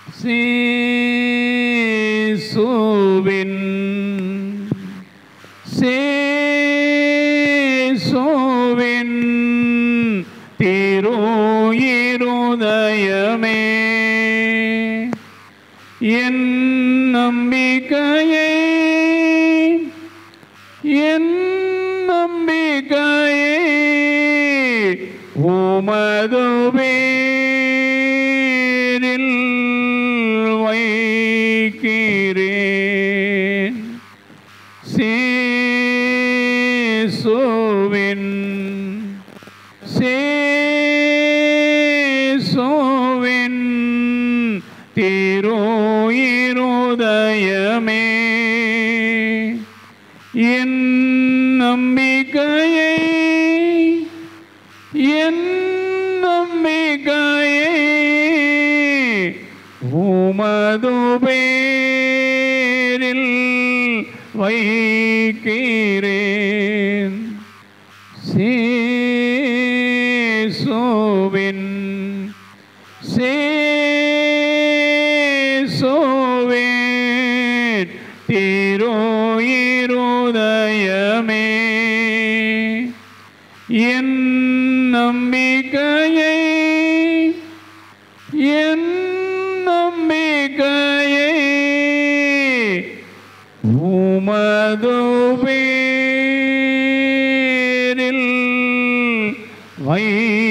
சேசுவின் சேசுவின் திருயிருதயமே என் நம்பிக்கையை என் நம்பிக்கையை உமது பேரில் வைக்கிறேன் சேசுவின் சேசுவின் திருயிருதயமே என் நம்பிக்கையை என் நம்பிக்கையை உமது பேரில் வைக்கிறேன் சேசுவின் சேசுவின் திருயிருதயமே என் நம்பிக்கையை என் நம்பிக்கையை உமது பேரில் வை